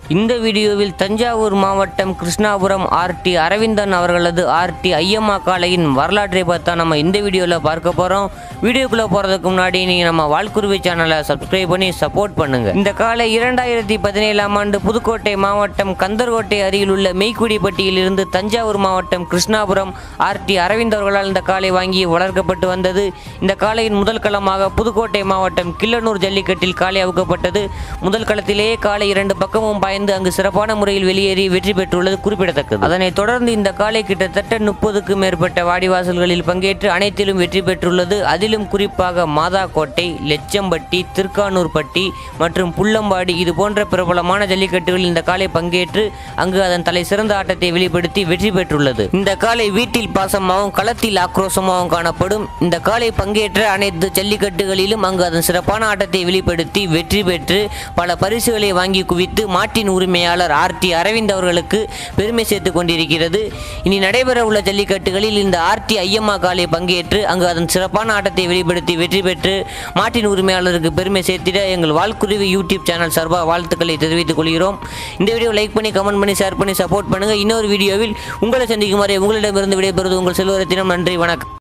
இந்த வீடியோவில் தஞ்சாவூர் மாவட்டம் கிருஷ்ணாபுரம் ஆர்டி அரவிந்தன் அவர்களது ஆர்டி ஐயம்மா காளையின் வரலாற்றை பார்த்தா நம்ம இந்த வீடியோவில் பார்க்க போகிறோம் வீடியோக்குள்ளே போகிறதுக்கு முன்னாடி நீங்கள் நம்ம வால்குருவி சேனலை சப்ஸ்கிரைப் பண்ணி சப்போர்ட் பண்ணுங்கள் இந்த காலை இரண்டாயிரத்தி பதினேழாம் ஆண்டு புதுக்கோட்டை மாவட்டம் கந்தர்கோட்டை அருகில் உள்ள மெய்க்குடிப்பட்டியில் இருந்து தஞ்சாவூர் மாவட்டம் கிருஷ்ணாபுரம் ஆர்டி அரவிந்த் அவர்களால் இந்த காளை வாங்கி வளர்க்கப்பட்டு வந்தது இந்த காளையின் முதல் களமாக புதுக்கோட்டை மாவட்டம் கிள்ளனூர் ஜல்லிக்கட்டில் காளை அவுக்கப்பட்டது முதல் களத்திலேயே காளை இரண்டு பக்கமும் பாய்ந்து அங்கு சிறப்பான முறையில் வெளியேறி வெற்றி பெற்றுள்ளது குறிப்பிடத்தக்கது அதனைத் தொடர்ந்து இந்த காளை கிட்டத்தட்ட முப்பதுக்கு மேற்பட்ட வாடிவாசல்களில் பங்கேற்று அனைத்திலும் வெற்றி பெற்றுள்ளது அதிலும் குறிப்பாக மாதாக்கோட்டை லெச்சம்பட்டி திருக்கானூர்பட்டி மற்றும் புள்ளம்பாடி இது போன்ற பிரபலமான ஜல்லிக்கட்டுகளில் இந்த காளை பங்கேற்று அங்கு அதன் தலை சிறந்த ஆட்டத்தை வெளிப்படுத்தி வெற்றி பெற்றுள்ளது இந்த காளை வீட்டில் பாசமாகவும் களத்தில் ஆக்ரோஷமாகவும் காணப்படும் இந்த காளை பங்கேற்ற அனைத்து ஜல்லிக்கட்டுகளிலும் அங்கு அதன் சிறப்பான ஆட்டத்தை வெளிப்படுத்தி வெற்றி பெற்று பல பரிசுகளை வாங்கி குவித்து மாட்டின் உரிமையாளர் ஆர்டி அரவிந்த் அவர்களுக்கு பெருமை சேர்த்து கொண்டிருக்கிறது இனி நடைபெற உள்ள ஜல்லிக்கட்டுகளில் இந்த ஆர்டி ஐயம்மா காளை பங்கேற்று அங்கு அதன் சிறப்பான ஆட்டத்தை வெளிப்படுத்தி வெற்றி பெற்று மாட்டின் உரிமையாளருக்கு பெருமை சேர்த்திட எங்கள் வால்குருவி யூடியூப் சேனல் சார்பாக வாழ்த்துக்களை தெரிவித்துக் கொள்கிறோம் இந்த வீடியோ லைக் பண்ணி கமெண்ட் பண்ணி ஷேர் பண்ணி சப்போர்ட் பண்ணுங்க இன்னொரு வீடியோவில் உங்களை சந்திக்கும் வரை உங்களிடமிருந்து விடைபெறுவது உங்கள் செல்வரத்தினம் நன்றி வணக்கம்